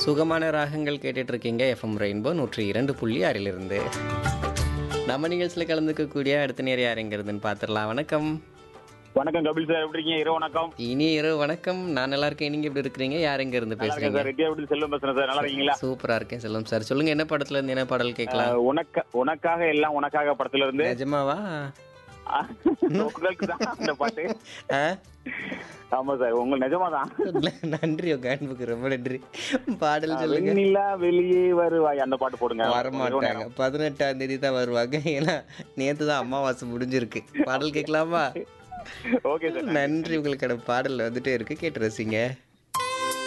சுகமான ராகங்கள் கேட்டுட்டு இருக்கீங்க எஃப்எம் ரெயின்போ நூற்றி இரண்டு புள்ளி ஆறிலிருந்து நம்ம நிகழ்ச்சியில் கலந்துக்கக்கூடிய அடுத்த நேரம் யாருங்கிறதுன்னு பார்த்துடலாம் வணக்கம் வணக்கம் கபில் சார் எப்படி இருக்கீங்க இரவு வணக்கம் இனி இரவு வணக்கம் நான் நல்லா இருக்கேன் நீங்க எப்படி இருக்கிறீங்க யாருங்க இருந்து நல்லா இருக்கேன் பேசுறீங்க சார் ரெட்டியா எப்படி செல்வம் பேசுறேன் சார் நல்லா இருக்கீங்களா சூப்பரா இருக்கேன் செல்வம் சார் சொல்லுங்க என்ன படத்துல இருந்து என்ன பாடல் கேட்கலாம் அஹ், உனக்க உனக்காக எல்லாம் உனக்காக படத்துல இருந்து நிஜமாவா அஹ், உங்களுக்கு தான் அந்த பாட்டு ஆ? ஆமா சார் உங்க நிஜமாதான் நன்றி உங்க அன்புக்கு ரொம்ப நன்றி பாடல் சொல்லுங்க வெண்ணிலா வெளியே வருவாய் அந்த பாட்டு போடுங்க வரமாட்டாங்க பதினெட்டாம் தேதி தான் வருவாங்க ஏன்னா நேத்து தான் அமாவாசை முடிஞ்சிருக்கு பாடல் கேட்கலாமா ஓகே சார் நன்றி உங்களுக்கான பாடல் வந்துட்டே இருக்கு கேட்டு ரசிங்க